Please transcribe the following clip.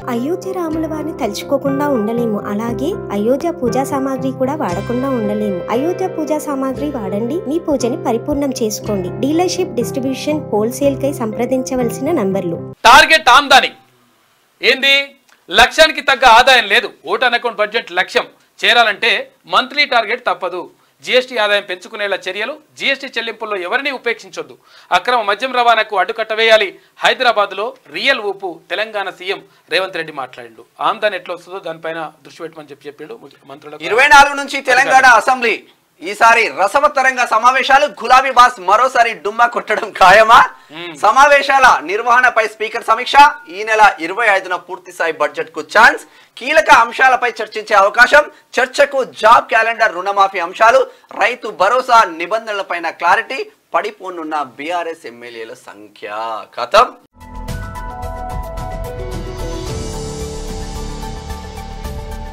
అయోధ్య రాముల వారిని తలుచుకోకుండా ఉండలేము అలాగే అయోధ్య పూజా సామాగ్రి కూడా వాడకుండా ఉండలేము అయోధ్య పూజా సామాగ్రి వాడండి మీ పూజని పరిపూర్ణం చేసుకోండి డీలర్షిప్ డిస్ట్రిబ్యూషన్ హోల్సేల్ కై సంప్రదించవలసిన నంబర్లు టార్గెట్ ఆమ్దాని ఏంది లక్ష్యానికి తగ్గ ఆదాయం లేదు ఓటాన్ అకౌంట్ బడ్జెట్ లక్ష్యం చేరాలంటే మంత్లీ టార్గెట్ తప్పదు జీఎస్టీ ఆదాయం పెంచుకునేలా చర్యలు జీఎస్టీ చెల్లింపుల్లో ఎవరిని ఉపేక్షించొద్దు అక్రమ మద్యం రవాణాకు అడ్డుకట్ట వేయాలి హైదరాబాద్లో రియల్ ఊపు తెలంగాణ సీఎం రేవంత్ రెడ్డి మాట్లాడిండు ఆమ్దాని ఎట్లా వస్తుందో దానిపైన దృష్టి పెట్టమని చెప్పి చెప్పిండు మంత్రులకు ఇరవై నాలుగు నుంచి తెలంగాణ అసెంబ్లీ ఈసారి రసవత్తరంగా సమావేశాలు గులాబీ బాస్ మరోసారి డుమ్మా కొట్టడం ఖాయమా సమావేశాల నిర్వహణపై స్పీకర్ సమీక్ష ఈ నెల ఇరవై ఐదున పూర్తి స్థాయి బడ్జెట్ కు ఛాన్స్ కీలక అంశాలపై చర్చించే అవకాశం చర్చకు జాబ్ క్యాలెండర్ రుణమాఫీ అంశాలు రైతు భరోసా నిబంధనలపైన క్లారిటీ పడిపోనున్న బీఆర్ఎస్ ఎమ్మెల్యేల సంఖ్య కథం